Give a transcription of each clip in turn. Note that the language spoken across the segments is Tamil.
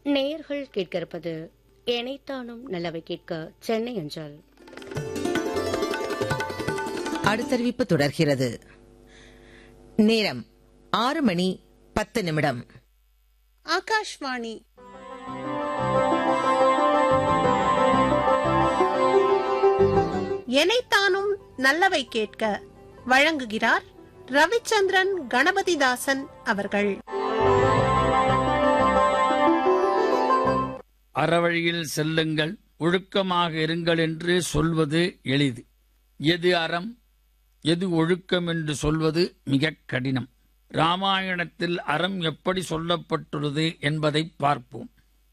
நேயர்கள் கேட்க இருப்பது எனைத்தானும் நல்லவை கேட்க சென்னை அஞ்சல் அடுத்தறிவிப்பு தொடர்கிறது நேரம் ஆறு மணி பத்து நிமிடம் ஆகாஷ்வாணி எனைத்தானும் நல்லவை கேட்க வழங்குகிறார் ரவிச்சந்திரன் கணபதிதாசன் அவர்கள் அறவழியில் செல்லுங்கள் ஒழுக்கமாக இருங்கள் என்று சொல்வது எளிது எது அறம் எது ஒழுக்கம் என்று சொல்வது மிகக் கடினம் ராமாயணத்தில் அறம் எப்படி சொல்லப்பட்டுள்ளது என்பதை பார்ப்போம்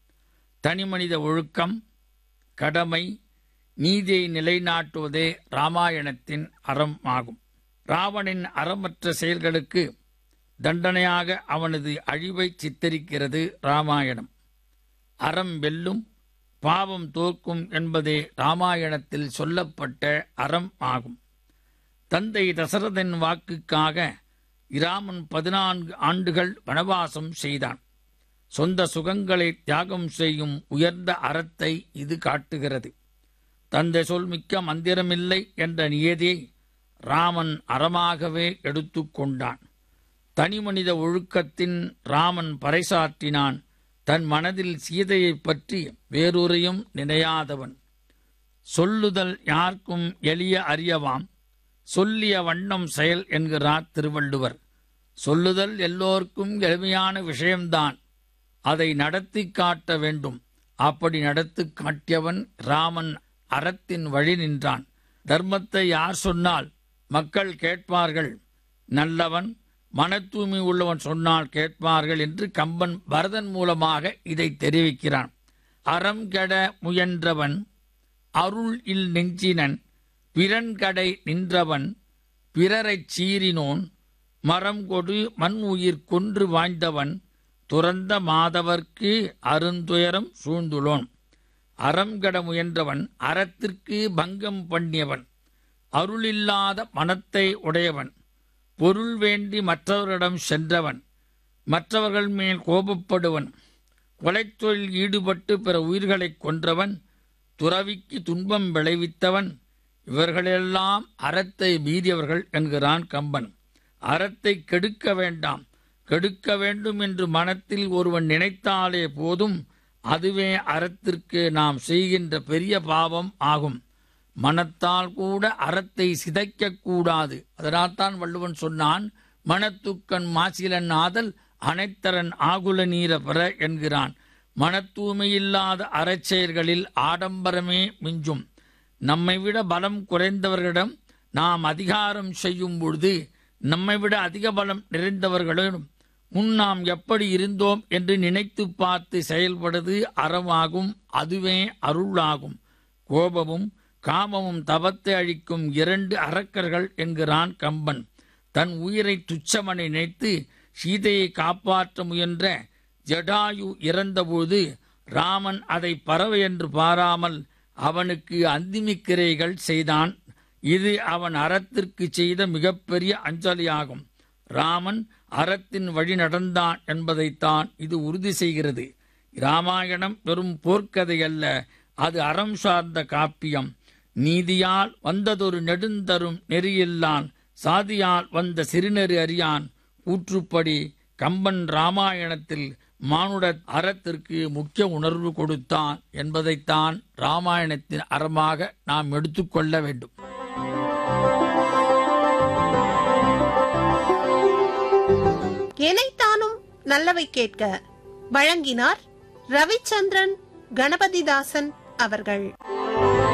தனிமனித ஒழுக்கம் கடமை நீதியை நிலைநாட்டுவதே ராமாயணத்தின் அறம் ஆகும் ராவணின் அறமற்ற செயல்களுக்கு தண்டனையாக அவனது அழிவை சித்தரிக்கிறது ராமாயணம் அறம் வெல்லும் பாவம் தோற்கும் என்பதே ராமாயணத்தில் சொல்லப்பட்ட அறம் ஆகும் தந்தை தசரதன் வாக்குக்காக இராமன் பதினான்கு ஆண்டுகள் வனவாசம் செய்தான் சொந்த சுகங்களை தியாகம் செய்யும் உயர்ந்த அறத்தை இது காட்டுகிறது தந்தை சொல் மிக்க மந்திரமில்லை என்ற நியதியை ராமன் அறமாகவே எடுத்துக்கொண்டான் தனிமனித ஒழுக்கத்தின் ராமன் பறைசாற்றினான் தன் மனதில் சீதையைப் பற்றி வேறொரையும் நினையாதவன் சொல்லுதல் யார்க்கும் எளிய அறியவாம் சொல்லிய வண்ணம் செயல் என்கிறார் திருவள்ளுவர் சொல்லுதல் எல்லோருக்கும் எளிமையான விஷயம்தான் அதை நடத்தி காட்ட வேண்டும் அப்படி நடத்தி காட்டியவன் ராமன் அறத்தின் வழி நின்றான் தர்மத்தை யார் சொன்னால் மக்கள் கேட்பார்கள் நல்லவன் மன தூய்மை உள்ளவன் சொன்னால் கேட்பார்கள் என்று கம்பன் பரதன் மூலமாக இதை தெரிவிக்கிறான் அறம் கெட முயன்றவன் அருள் இல் நெஞ்சினன் பிறன்கடை நின்றவன் பிறரைச் சீறினோன் மரம் கொடு மண் உயிர் கொன்று வாய்ந்தவன் துறந்த மாதவர்க்கு அருந்துயரம் சூழ்ந்துளோன் அறம் கெட முயன்றவன் அறத்திற்கு பங்கம் பண்ணியவன் அருளில்லாத மனத்தை உடையவன் பொருள் வேண்டி மற்றவர்களிடம் சென்றவன் மற்றவர்கள் மேல் கோபப்படுவன் கொலைத்தொழில் ஈடுபட்டு பிற உயிர்களைக் கொன்றவன் துறவிக்கு துன்பம் விளைவித்தவன் இவர்களெல்லாம் அறத்தை மீறியவர்கள் என்கிறான் கம்பன் அறத்தை கெடுக்க வேண்டாம் கெடுக்க வேண்டும் என்று மனத்தில் ஒருவன் நினைத்தாலே போதும் அதுவே அறத்திற்கு நாம் செய்கின்ற பெரிய பாவம் ஆகும் மனத்தால் கூட அறத்தை சிதைக்கக் கூடாது அதனால்தான் வள்ளுவன் சொன்னான் மனத்துக்கண் மாசிலன் ஆதல் அனைத்தரன் ஆகுல நீர பெற என்கிறான் மனத்தூய்மையில்லாத அறச்செயல்களில் ஆடம்பரமே மிஞ்சும் நம்மை விட பலம் குறைந்தவர்களிடம் நாம் அதிகாரம் செய்யும் பொழுது நம்மை விட அதிக பலம் நிறைந்தவர்களிடம் முன் நாம் எப்படி இருந்தோம் என்று நினைத்து பார்த்து செயல்படுவது அறமாகும் அதுவே அருளாகும் கோபமும் காமமும் தவத்தை அழிக்கும் இரண்டு அரக்கர்கள் என்கிறான் கம்பன் தன் உயிரை துச்சமனை நினைத்து சீதையை காப்பாற்ற முயன்ற ஜடாயு இறந்தபோது ராமன் அதை பறவை என்று பாராமல் அவனுக்கு அந்திமிக்கிரைகள் செய்தான் இது அவன் அறத்திற்கு செய்த மிகப்பெரிய அஞ்சலியாகும் ராமன் அறத்தின் வழி நடந்தான் என்பதைத்தான் இது உறுதி செய்கிறது இராமாயணம் வெறும் போர்க்கதை அல்ல அது அறம் சார்ந்த காப்பியம் நீதியால் வந்ததொரு நெடுந்தரும் நெறியில்லான் சாதியால் வந்த சிறுநெறி அறியான் கூற்றுப்படி கம்பன் ராமாயணத்தில் மானுட அறத்திற்கு முக்கிய உணர்வு கொடுத்தான் என்பதைத்தான் ராமாயணத்தின் அறமாக நாம் எடுத்துக்கொள்ள வேண்டும் எனைத்தானும் நல்லவை கேட்க வழங்கினார் ரவிச்சந்திரன் கணபதிதாசன் அவர்கள்